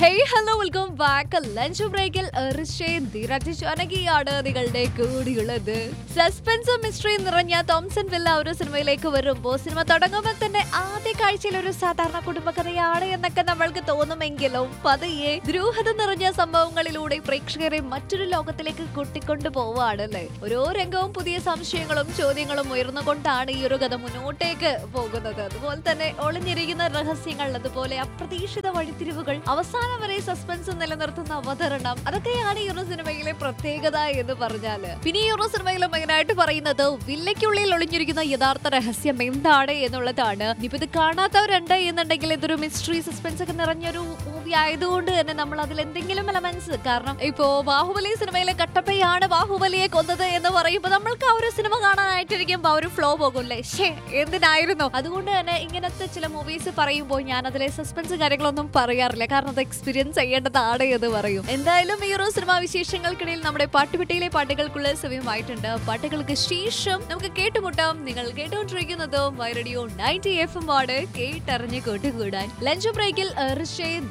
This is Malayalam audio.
hey hello welcome back lunch ബ്രേക്കിൽ അനകിയാണ് നിങ്ങളുടെ കൂടിയുള്ളത് സസ്പെൻസും മിസ്റ്ററി നിറഞ്ഞ തോംസൺ വില്ല ഒരു സിനിമയിലേക്ക് വരുമ്പോൾ സിനിമ തുടങ്ങുമ്പോൾ തന്നെ ആദ്യ കാഴ്ചയിൽ ഒരു സാധാരണ കുടുംബകഥയാണ് എന്നൊക്കെ നമ്മൾക്ക് തോന്നുമെങ്കിലും പതിയെ ദുരൂഹത നിറഞ്ഞ സംഭവങ്ങളിലൂടെ പ്രേക്ഷകരെ മറ്റൊരു ലോകത്തിലേക്ക് കൂട്ടിക്കൊണ്ടു പോവാണല്ലേ ഓരോ രംഗവും പുതിയ സംശയങ്ങളും ചോദ്യങ്ങളും ഉയർന്നുകൊണ്ടാണ് ഈ ഒരു കഥ മുന്നോട്ടേക്ക് പോകുന്നത് അതുപോലെ തന്നെ ഒളിഞ്ഞിരിക്കുന്ന രഹസ്യങ്ങൾ അതുപോലെ അപ്രതീക്ഷിത വഴിത്തിരിവുകൾ അവസാനം വരെ സസ്പെൻസ് നിലനിർത്തുന്ന അവതരണം അതൊക്കെയാണ് ഈ ഒരു സിനിമയിലെ പ്രത്യേകത എന്ന് പറഞ്ഞാല് പിന്നെ ഈ ഒരു സിനിമയിൽ മെയിനായിട്ട് പറയുന്നത് വില്ലയ്ക്കുള്ളിൽ ഒളിഞ്ഞിരിക്കുന്ന യഥാർത്ഥ രഹസ്യം എന്താണ് എന്നുള്ളതാണ് ഇനിയിപ്പോ ഇത് കാണാത്തവരുണ്ട് എന്നുണ്ടെങ്കിൽ ഇതൊരു മിസ്റ്ററി സസ്പെൻസ് ഒക്കെ നിറഞ്ഞൊരു മൂവി ആയതുകൊണ്ട് തന്നെ നമ്മൾ അതിൽ എന്തെങ്കിലും എലമെന്റ്സ് കാരണം ഇപ്പോ ബാഹുബലി സിനിമയിലെ കട്ടപ്പയാണ് ബാഹുബലിയെ കൊന്നത് എന്ന് പറയുമ്പോൾ നമ്മൾക്ക് ആ ഒരു സിനിമ കാണാനായിട്ടിരിക്കുമ്പോൾ ആ ഒരു ഫ്ലോ പോകുമല്ലേ ഷേ എന്തിനായിരുന്നു അതുകൊണ്ട് തന്നെ ഇങ്ങനത്തെ ചില മൂവീസ് പറയുമ്പോൾ ഞാൻ അതിലെ സസ്പെൻസ് കാര്യങ്ങളൊന്നും പറയാറില്ല കാരണം അത് എക്സ്പീരിയൻസ് ചെയ്യേണ്ടതാണ് എന്ന് പറയും എന്തായാലും ഈ ഒരു സിനിമാ വിശേഷങ്ങൾക്കിടയിൽ നമ്മുടെ പാട്ടുപെട്ടിയിലെ പാട്ടുകൾക്കുള്ള സമയമായിട്ടുണ്ട് പാട്ടുകൾക്ക് ശേഷം നമുക്ക് കേട്ടുമുട്ടാം നിങ്ങൾ കേട്ടുകൊണ്ടിരിക്കുന്നത് വൈറഡിയോ നയൻറ്റി എഫ് എം ആണ് കേട്ടറിഞ്ഞ് കൂട്ടുകൂടാൻ ലഞ്ച് ബ്രേക്കിൽ